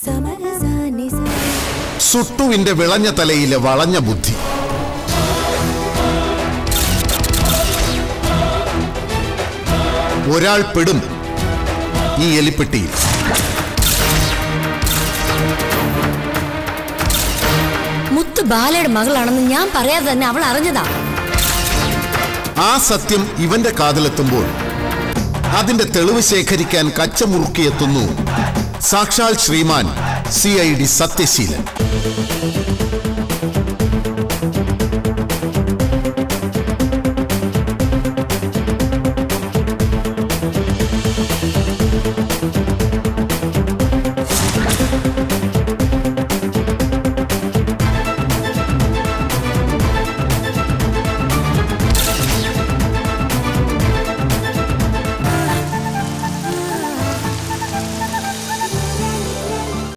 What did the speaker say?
സുട്ടുവിന്റെ വിളഞ്ഞ തലയിലെ വളഞ്ഞ ബുദ്ധി ഒരാൾ പെടും ഈ എലിപ്പെട്ടിയിൽ മുത്ത് ബാലയുടെ മകളാണെന്ന് ഞാൻ പറയാതെ തന്നെ അവൾ അറിഞ്ഞതാ ആ സത്യം ഇവന്റെ കാതിലെത്തുമ്പോൾ അതിന്റെ തെളിവ് ശേഖരിക്കാൻ കച്ചമുറുക്കിയെത്തുന്നു സാക്ഷാൽ ശ്രീമാൻ സി ഐ ഡി സത്യശീലൻ